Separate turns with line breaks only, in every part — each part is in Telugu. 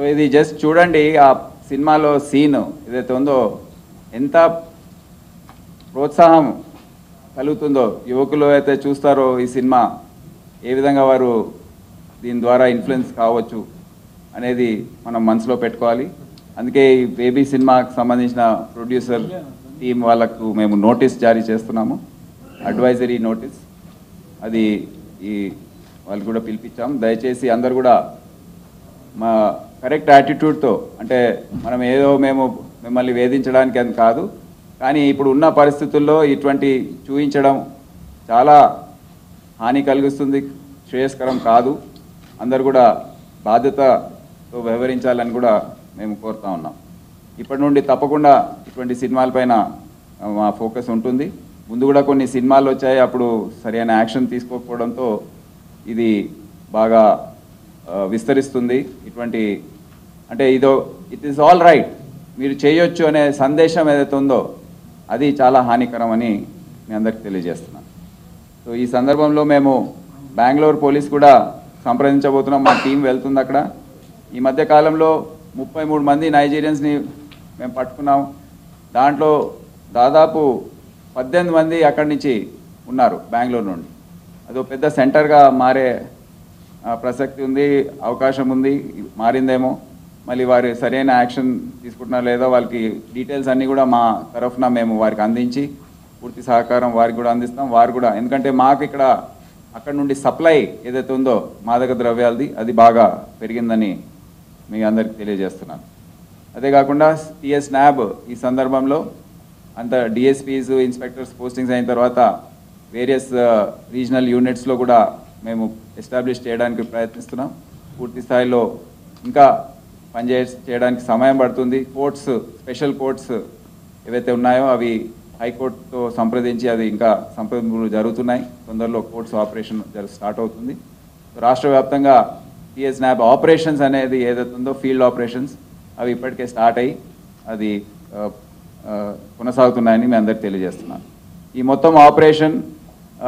ఇది జస్ట్ చూడండి ఆ సినిమాలో సీన్ ఏదైతే ఉందో ఎంత ప్రోత్సాహం కలుగుతుందో యువకులు అయితే చూస్తారో ఈ సినిమా ఏ విధంగా వారు దీని ద్వారా ఇన్ఫ్లుయెన్స్ కావచ్చు అనేది మనం మనసులో పెట్టుకోవాలి అందుకే ఈ బేబీ సినిమాకి సంబంధించిన ప్రొడ్యూసర్ టీం వాళ్ళకు మేము నోటీస్ జారీ చేస్తున్నాము అడ్వైజరీ నోటీస్ అది ఈ వాళ్ళు కూడా పిలిపించాం దయచేసి అందరు కూడా మా కరెక్ట్ యాటిట్యూడ్తో అంటే మనం ఏదో మేము మిమ్మల్ని వేధించడానికి అని కాదు కానీ ఇప్పుడు ఉన్న పరిస్థితుల్లో ఇటువంటి చూపించడం చాలా హాని కలిగిస్తుంది శ్రేయస్కరం కాదు అందరు కూడా బాధ్యతతో వ్యవహరించాలని కూడా మేము కోరుతా ఉన్నాం ఇప్పటి నుండి తప్పకుండా ఇటువంటి సినిమాలపైన ఆ, మా ఫోకస్ ఉంటుంది ముందు కూడా కొన్ని సినిమాలు వచ్చాయి అప్పుడు సరైన యాక్షన్ తీసుకోకపోవడంతో ఇది బాగా ఆ, విస్తరిస్తుంది ఇటువంటి అంటే ఇదో ఇట్ ఈస్ ఆల్ రైట్ మీరు చేయొచ్చు అనే సందేశం ఏదైతే ఉందో అది చాలా హానికరం అని మీ అందరికి తెలియజేస్తున్నాను సో ఈ సందర్భంలో మేము బెంగళూరు పోలీస్ కూడా సంప్రదించబోతున్నాం మా టీం వెళ్తుంది అక్కడ ఈ మధ్య కాలంలో ముప్పై మూడు మంది నైజీరియన్స్ని మేము పట్టుకున్నాం దాంట్లో దాదాపు పద్దెనిమిది మంది అక్కడి నుంచి ఉన్నారు బెంగళూరు నుండి అదో పెద్ద సెంటర్గా మారే ఆ, ప్రసక్తి ఉంది అవకాశం ఉంది మారిందేమో మళ్ళీ వారు సరైన యాక్షన్ తీసుకుంటున్నారో లేదో వాళ్ళకి డీటెయిల్స్ అన్నీ కూడా మా తరఫున మేము వారికి అందించి పూర్తి సహకారం వారికి కూడా అందిస్తాం వారు కూడా ఎందుకంటే మాకు ఇక్కడ అక్కడ నుండి సప్లై ఏదైతే ఉందో మాదక ద్రవ్యాలది అది బాగా పెరిగిందని మీ అందరికి తెలియజేస్తున్నాను అదే కాకుండా టిఎస్ న్యాబ్ ఈ సందర్భంలో అంత డిఎస్పీస్ ఇన్స్పెక్టర్స్ పోస్టింగ్స్ అయిన తర్వాత వేరియస్ రీజనల్ యూనిట్స్లో కూడా మేము ఎస్టాబ్లిష్ చేయడానికి ప్రయత్నిస్తున్నాం పూర్తి స్థాయిలో ఇంకా పనిచే చేయడానికి సమయం పడుతుంది కోర్ట్స్ స్పెషల్ కోర్ట్స్ ఏవైతే ఉన్నాయో అవి హైకోర్టుతో సంప్రదించి అది ఇంకా సంప్రదింపులు జరుగుతున్నాయి తొందరలో కోర్ట్స్ ఆపరేషన్ జరు స్టార్ట్ అవుతుంది రాష్ట్ర వ్యాప్తంగా టిఎస్ న్యాబ్ ఆపరేషన్స్ అనేది ఏదైతే ఉందో ఫీల్డ్ ఆపరేషన్స్ అవి ఇప్పటికే స్టార్ట్ అయ్యి అది ఆ, ఆ, కొనసాగుతున్నాయని మీ అందరికి తెలియజేస్తున్నాను ఈ మొత్తం ఆపరేషన్ ఆ,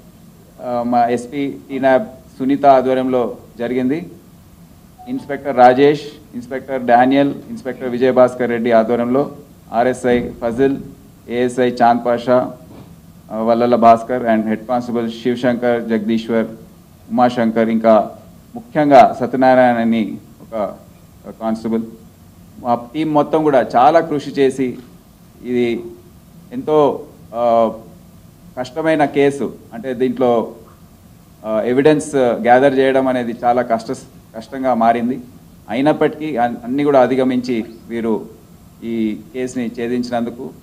ఆ, మా ఎస్పీ టీనాబ్ సునీత ఆధ్వర్యంలో జరిగింది inspector Rajesh inspector Daniel inspector Vijayabhaskar Reddy ఆధ్వర్యంలో ఆర్ఎస్ఐ ఫజిల్ ఏఎస్ఐ చాంద్ పాషా ఆ, వల్లల Bhaskar and head constable Shivashankar Jagadishwar Umashankar ఇంకా ముఖ్యంగా సత్యనారాయణ అని ఒక కానిస్టేబుల్ మా టీం మొత్తం కూడా చాలా కృషి చేసి ఇది ఎంతో ఆ, కష్టమైన కేసు అంటే దీంట్లో ఎవిడెన్స్ గ్యాదర్ చేయడం అనేది చాలా కష్ట కష్టంగా మారింది అయినప్పటికీ అన్- అన్ని కూడా అధిగమించి వీరు ఈ కేసుని ఛేదించినందుకు